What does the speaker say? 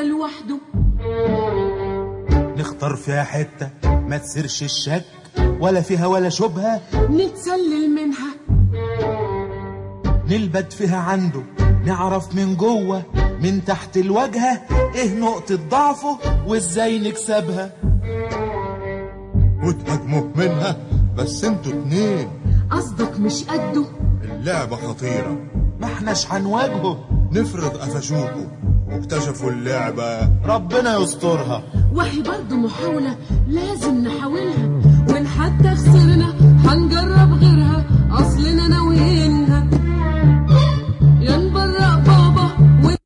دايرة لوحده نختار فيها حتة ما تسيرش الشك ولا فيها ولا شبهة نتسلل منها نلبد فيها عنده نعرف من جوه من تحت الواجهة ايه نقطة ضعفه وازاي نكسبها وتهاجموا منها بس انتوا اتنين قصدك مش قده اللعبة خطيرة ما احناش هنواجهه نفرض قفشوكوا واكتشفوا اللعبة ربنا يسترها وهي برضه محاولة لازم نحاولها وإن حتى خسرنا هنجرب غيرها أصلنا أنا